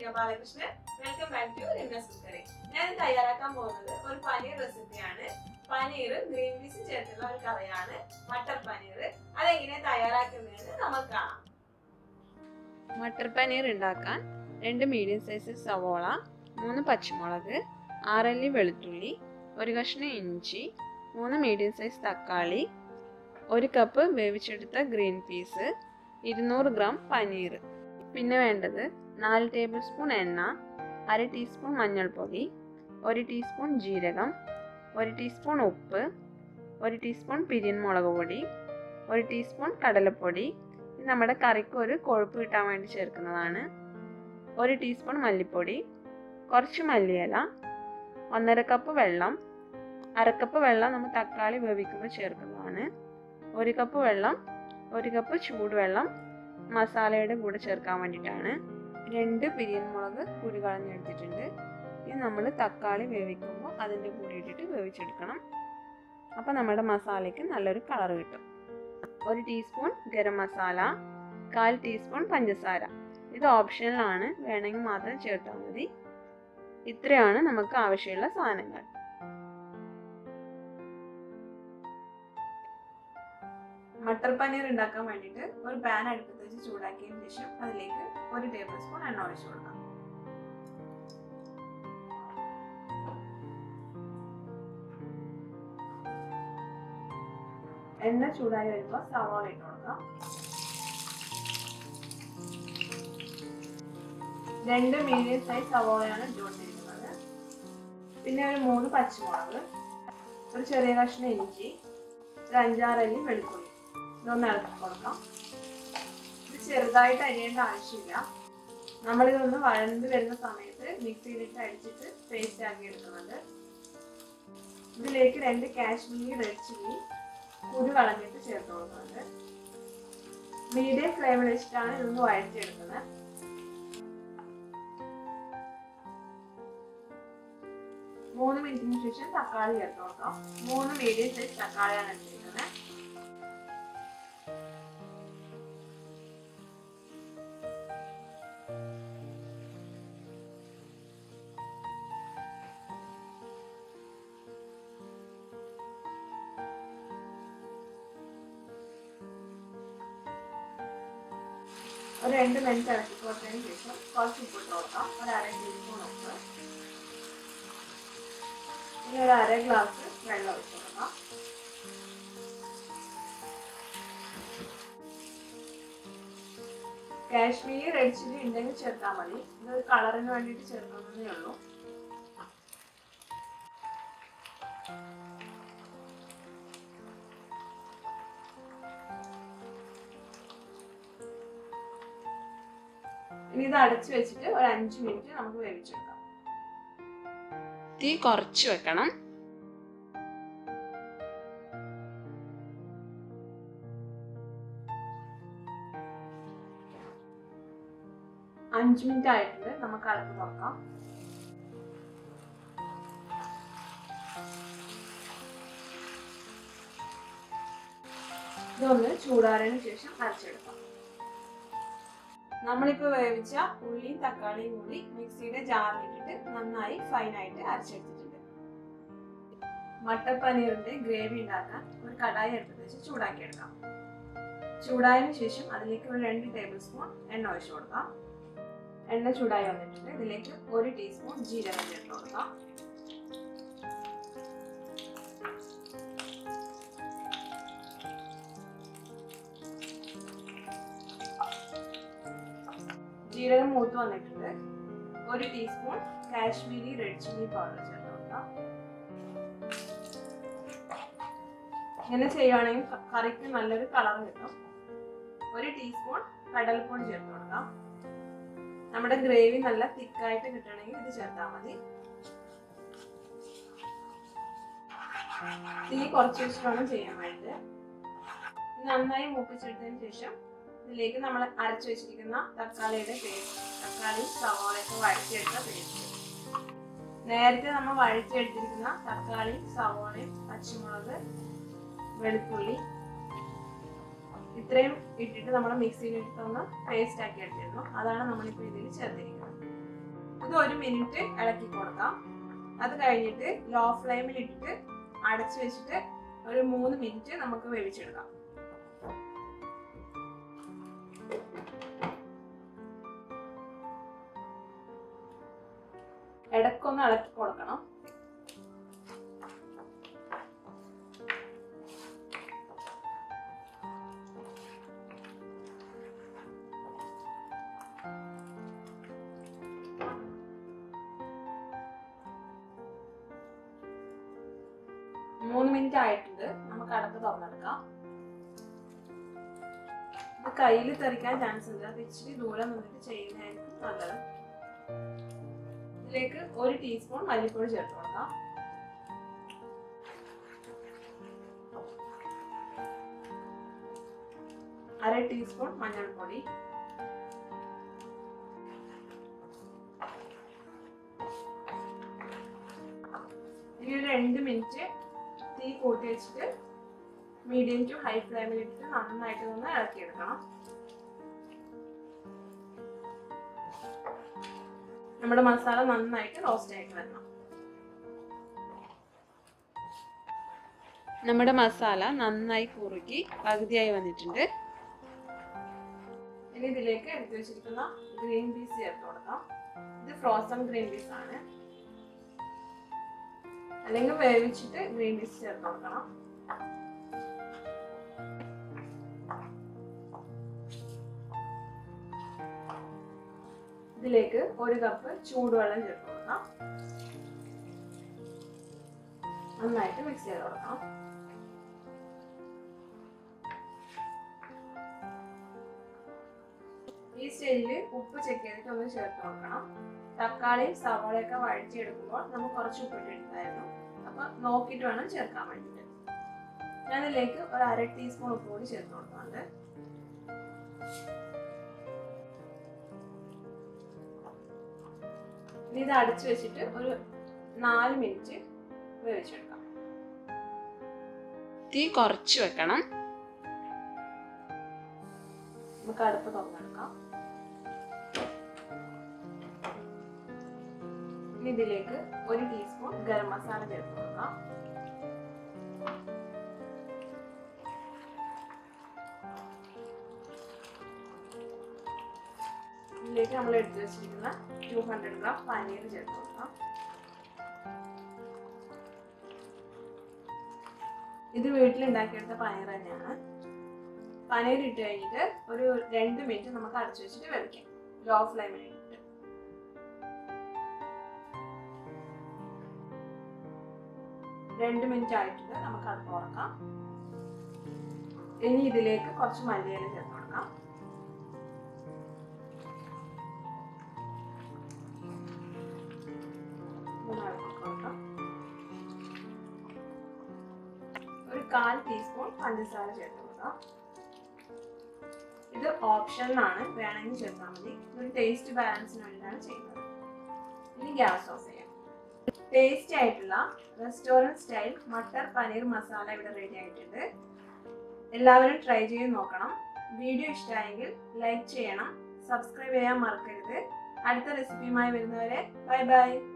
Rekha Balakrishnan welcome back to Ramya's cookery ഞാൻ ഇന്ന് തയ്യാറാക്കാൻ പോകുന്നത് ഒരു പനീർ റെസിപ്പിയാണ് പനീർ ഗ്രീൻ പീസ് ചേർത്തുള്ള ഒരു കറിയാണ് മട്ടർ പനീർ അതെങ്ങനെ തയ്യാറാക്കുന്നതെന്ന് നമുക്ക് കാണാം മട്ടർ പനീർ ഉണ്ടാക്കാൻ രണ്ട് മീഡിയം സൈസ് സവോള മൂന്ന് പച്ചമുളക് ആറല്ലി വെളുത്തുള്ളി ഒരു കഷ്ണം ഇഞ്ചി മൂന്ന് മീഡിയം സൈസ് തക്കാളി ഒരു കപ്പ് വേവിച്ചെടുത്ത ഗ്രീൻ പീസ് ഇരുന്നൂറ് ഗ്രാം പനീർ പിന്നെ വേണ്ടത് നാല് ടേബിൾ സ്പൂൺ എണ്ണ അര ടീസ്പൂൺ മഞ്ഞൾപ്പൊടി ഒരു ടീസ്പൂൺ ജീരകം ഒരു ടീസ്പൂൺ ഉപ്പ് ഒരു ടീസ്പൂൺ പിരിയൻ മുളക് പൊടി ഒരു ടീസ്പൂൺ കടലപ്പൊടി ഇത് നമ്മുടെ കറിക്ക് ഒരു കൊഴുപ്പ് കിട്ടാൻ വേണ്ടി ചേർക്കുന്നതാണ് ഒരു ടീസ്പൂൺ മല്ലിപ്പൊടി കുറച്ച് മല്ലിയില ഒന്നര കപ്പ് വെള്ളം അരക്കപ്പ് വെള്ളം നമ്മൾ തക്കാളി വേവിക്കുമ്പോൾ ചേർക്കുന്നതാണ് ഒരു കപ്പ് വെള്ളം ഒരു കപ്പ് ചൂടുവെള്ളം മസാലയുടെ കൂടെ ചേർക്കാൻ വേണ്ടിയിട്ടാണ് രണ്ട് പിരിയൻ മുളക് കുരു കളഞ്ഞെടുത്തിട്ടുണ്ട് ഇത് നമ്മൾ തക്കാളി വേവിക്കുമ്പോൾ അതിൻ്റെ കൂടെ ഇട്ടിട്ട് വേവിച്ചെടുക്കണം അപ്പോൾ നമ്മുടെ മസാലയ്ക്ക് നല്ലൊരു കളർ കിട്ടും ഒരു ടീസ്പൂൺ ഗരം മസാല കാൽ ടീസ്പൂൺ പഞ്ചസാര ഇത് ഓപ്ഷണലാണ് വേണമെങ്കിൽ മാത്രം ചേർത്താൽ മതി ഇത്രയാണ് നമുക്ക് ആവശ്യമുള്ള സാധനങ്ങൾ മട്ടർ പനീർ ഉണ്ടാക്കാൻ വേണ്ടിയിട്ട് ഒരു പാൻ അടുപ്പത്ത് വെച്ച് ചൂടാക്കിയതിന് ശേഷം അതിലേക്ക് ഒരു ടേബിൾ സ്പൂൺ എണ്ണ ഒഴിച്ചു കൊടുക്കാം എണ്ണ ചൂടായി വരുമ്പോൾ സവാള ഇട്ട് കൊടുക്കാം രണ്ട് മീഡിയം സൈസ് സവാളയാണ് ഇട്ടുകൊണ്ടിരിക്കുന്നത് പിന്നെ ഒരു മൂന്ന് പച്ചമുളക് ഒരു ചെറിയ കഷ്ണം ഇഞ്ചി ഒരു അഞ്ചാറല്ലി വെളുത്തുള്ളി ഇതൊന്ന് ഇളക്കി കൊടുക്കാം ഇത് ചെറുതായിട്ട് അരിയേണ്ട ആവശ്യമില്ല നമ്മളിതൊന്ന് വഴണ്ട് വരുന്ന സമയത്ത് മിക്സിയിലിട്ട് അടിച്ചിട്ട് പേസ്റ്റ് ആക്കി എടുക്കുന്നുണ്ട് ഇതിലേക്ക് രണ്ട് കാശ്മീരി റെഡ് ചില്ലി കുരു കളഞ്ഞിട്ട് ചേർത്ത് കൊടുക്കുന്നുണ്ട് മീഡിയം ഫ്ലെയിമിൽ വെച്ചിട്ടാണ് ഇതൊന്ന് വഴറ്റിയെടുക്കുന്നത് മൂന്ന് മിനിറ്റിന് ശേഷം തക്കാളി ചേർത്ത് കൊടുക്കാം മൂന്ന് മീഡിയം സൈസ് തക്കാളിയാണ് എടുത്തിരിക്കുന്നത് ഒരു രണ്ട് മിനിറ്റ് ഇളക്കി കൊടുത്തതിന് ശേഷം കുറച്ച് ഉപ്പിട്ട് കൊടുക്കാം ഒരു അര ടീസ്പൂൺ ഉപ്പ് ഇനി ഒരു അര ഗ്ലാസ് വെള്ളം ഒഴിച്ചു കൊടുക്കാം കാശ്മീരി റെഡ് ചില്ലി ഉണ്ടെങ്കിൽ ചേർത്താൽ മതി ഇതൊരു കളറിന് വേണ്ടിയിട്ട് ചേർക്കുന്നതേ ഉള്ളൂ ഇനി ഇത് അടച്ചു വെച്ചിട്ട് ഒരു അഞ്ച് മിനിറ്റ് നമുക്ക് വേവിച്ചെടുക്കാം തീ കുറച്ച് വെക്കണം അഞ്ച് മിനിറ്റ് ആയിട്ടുണ്ട് നമുക്ക് അടപ്പ് തുറക്കാം ഇതൊന്ന് ചൂടാറിയതിനു ശേഷം അരച്ചെടുക്കാം നമ്മളിപ്പോൾ വേവിച്ച ഉള്ളിയും തക്കാളിയും കൂടി മിക്സിയുടെ ജാറിലിട്ടിട്ട് നന്നായി ഫൈനായിട്ട് അരച്ചെടുത്തിട്ടുണ്ട് മട്ടർ പനീറിന്റെ ഗ്രേവി ഉണ്ടാക്കാൻ ഒരു കടായി എടുത്ത് വെച്ച് ചൂടാക്കിയെടുക്കാം ചൂടായതിനു ശേഷം അതിലേക്ക് ഒരു രണ്ട് ടേബിൾ സ്പൂൺ എണ്ണ ഒഴിച്ചു കൊടുക്കാം എണ്ണ ചൂടായി വന്നിട്ടുണ്ട് ഇതിലേക്ക് ഒരു ടീസ്പൂൺ ജീരകം ചേർത്ത് കൊടുക്കാം ജീരകം മൂത്ത് വന്നിട്ടുണ്ട് ഒരു teaspoon Kashmiri red chilli powder ചേർത്ത് കൊടുക്കാം ഇങ്ങനെ ചെയ്യുവാണെങ്കിൽ കറിക്ക് നല്ലൊരു കളർ കിട്ടും ഒരു ടീസ്പൂൺ കടൽപ്പൊടി ചേർത്ത് കൊടുക്കാം നമ്മുടെ ഗ്രേവി നല്ല തിക്കായിട്ട് കിട്ടണമെങ്കിൽ ഇത് ചേർത്താൽ മതി തീ കുറച്ച് വെച്ചിട്ട് വേണം ചെയ്യാൻ വേണ്ടിയിട്ട് നന്നായി മൂപ്പിച്ചെടുത്തതിന് ശേഷം ഇതിലേക്ക് നമ്മൾ അരച്ചു വെച്ചിരിക്കുന്ന തക്കാളിയുടെ പേസ്റ്റ് തക്കാളി സവാളയൊക്കെ വഴറ്റിയെടുത്ത പേസ്റ്റ് നേരത്തെ നമ്മൾ വഴറ്റിയെടുത്തിരിക്കുന്ന തക്കാളി സവാളയും പച്ചമുളക് വെളുത്തുള്ളി ഇത്രയും ഇട്ടിട്ട് നമ്മൾ മിക്സിയിൽ ഇട്ടൊന്ന് പേസ്റ്റ് ആക്കി എടുത്തിരുന്നു അതാണ് നമ്മളിപ്പോൾ ഇതിൽ ചേർത്തിരിക്കുന്നത് ഇത് ഒരു മിനിറ്റ് ഇളക്കി കൊടുക്കാം അത് കഴിഞ്ഞിട്ട് ലോ ഫ്ലെയിമിൽ ഇട്ടിട്ട് അടച്ചു വെച്ചിട്ട് ഒരു മൂന്ന് മിനിറ്റ് നമുക്ക് വേവിച്ചെടുക്കാം ഇടക്കൊന്ന് ഇളക്കി കൊടുക്കണം മൂന്ന് മിനിറ്റ് ആയിട്ടുണ്ട് നമുക്ക് അടപ്പ് തുറന്നെടുക്കാം ഇത് കയ്യിൽ തെറിക്കാൻ ചാൻസ് ഉണ്ട് അത് ഇച്ചിരി ദൂരം നിന്നിട്ട് ചെയ്യുന്നതായിരിക്കും നല്ലത് ഇതിലേക്ക് ഒരു ടീസ്പൂൺ മല്ലിപ്പൊടി ചേർത്ത് കൊടുക്കാം അര ടീസ്പൂൺ മഞ്ഞൾപ്പൊടി ഇനി ഒരു രണ്ട് മിനിറ്റ് തീ കൂട്ടി വെച്ചിട്ട് മീഡിയം ടു ഹൈ ഫ്ലെയിമിൽ ഇട്ടിട്ട് നന്നായിട്ട് ഒന്ന് ഇളക്കിയെടുക്കണം നമ്മുടെ മസാല നന്നായിട്ട് റോസ്റ്റ് ആയിട്ട് വരണം നമ്മുടെ മസാല നന്നായി കുറുകി പകുതിയായി വന്നിട്ടുണ്ട് ഇനി ഇതിലേക്ക് എടുത്തു വെച്ചിരിക്കുന്ന ഗ്രീൻ പീസ് ചേർത്ത് കൊടുക്കാം ഇത് ഫ്രോസൺ ഗ്രീൻ പീസ് ആണ് അല്ലെങ്കിൽ വേവിച്ചിട്ട് ഗ്രീൻ പീസ് ചേർത്ത് കൊടുക്കണം ഇതിലേക്ക് ഒരു കപ്പ് ചൂടുവെള്ളം ചേർത്ത് കൊടുക്കാം നന്നായിട്ട് മിക്സ് ചെയ്ത് കൊടുക്കണം ഈ സ്റ്റേജിൽ ഉപ്പ് ചെക്ക് ചെയ്തിട്ട് ഒന്ന് ചേർത്ത് കൊടുക്കണം തക്കാളിയും സവാളയൊക്കെ വഴറ്റിയെടുക്കുമ്പോൾ നമുക്ക് കുറച്ച് ഉപ്പ് ഇട്ടിട്ടുണ്ടായിരുന്നു അപ്പൊ നോക്കിയിട്ട് വേണം ചേർക്കാൻ വേണ്ടിയിട്ട് ഞാൻ ഇതിലേക്ക് ഒരു അര ടീസ്പൂൺ ഉപ്പ് കൂടി ചേർത്ത് കൊടുക്കുന്നുണ്ട് ഇനി ഇത് അടച്ചു വെച്ചിട്ട് ഒരു നാല് മിനിറ്റ് വേവിച്ചെടുക്കാം തീ കുറച്ച് വെക്കണം നമുക്ക് അടുപ്പ് തുറന്നെടുക്കാം ഇനി ഇതിലേക്ക് ഒരു ടീസ്പൂൺ ഗരം മസാല ചേർത്ത് കൊടുക്കാം ഇതിലേക്ക് നമ്മൾ എടുത്തു വെച്ചിരിക്കുന്ന ടു ഹൺഡ്രഡ് ഗ്രാം പനീർ ചേർത്ത് കൊടുക്കാം ഇത് വീട്ടിലുണ്ടാക്കിയെടുത്ത പനീർ തന്നെയാണ് പനീർ ഇട്ട് കഴിഞ്ഞിട്ട് ഒരു രണ്ട് മിനിറ്റ് നമുക്ക് അടച്ചു വെച്ചിട്ട് വേവിക്കാം ലോ ഫ്ലെയിമിൽ ഇട്ടിട്ട് രണ്ട് മിനിറ്റ് ആയിട്ടുണ്ട് നമുക്ക് അത് തുറക്കാം ഇനി ഇതിലേക്ക് കുറച്ച് മല്ലിയില ചേർത്ത് കൊടുക്കാം ഒന്ന് ഇളക്കി കൊടുക്കാം ഒരു കാൽ ടീസ്പൂൺ പഞ്ചസാര ചേർത്ത് കൊടുക്കാം ഇത് ഓപ്ഷനിലാണ് വേണമെങ്കിൽ ചേർത്താൽ മതി ഒരു ടേസ്റ്റ് ബാലൻസിന് വേണ്ടിയിട്ടാണ് ചെയ്യുന്നത് ഇനി ഗ്യാസ് ഓഫ് ചെയ്യാം ടേസ്റ്റി ആയിട്ടുള്ള റെസ്റ്റോറൻറ്റ് സ്റ്റൈൽ മട്ടർ പനീർ മസാല ഇവിടെ റെഡി ആയിട്ടുണ്ട് എല്ലാവരും ട്രൈ ചെയ്ത് നോക്കണം വീഡിയോ ഇഷ്ടമായെങ്കിൽ ലൈക്ക് ചെയ്യണം സബ്സ്ക്രൈബ് ചെയ്യാൻ മറക്കരുത് അടുത്ത റെസിപ്പിയുമായി വരുന്നവരെ ബൈ ബൈ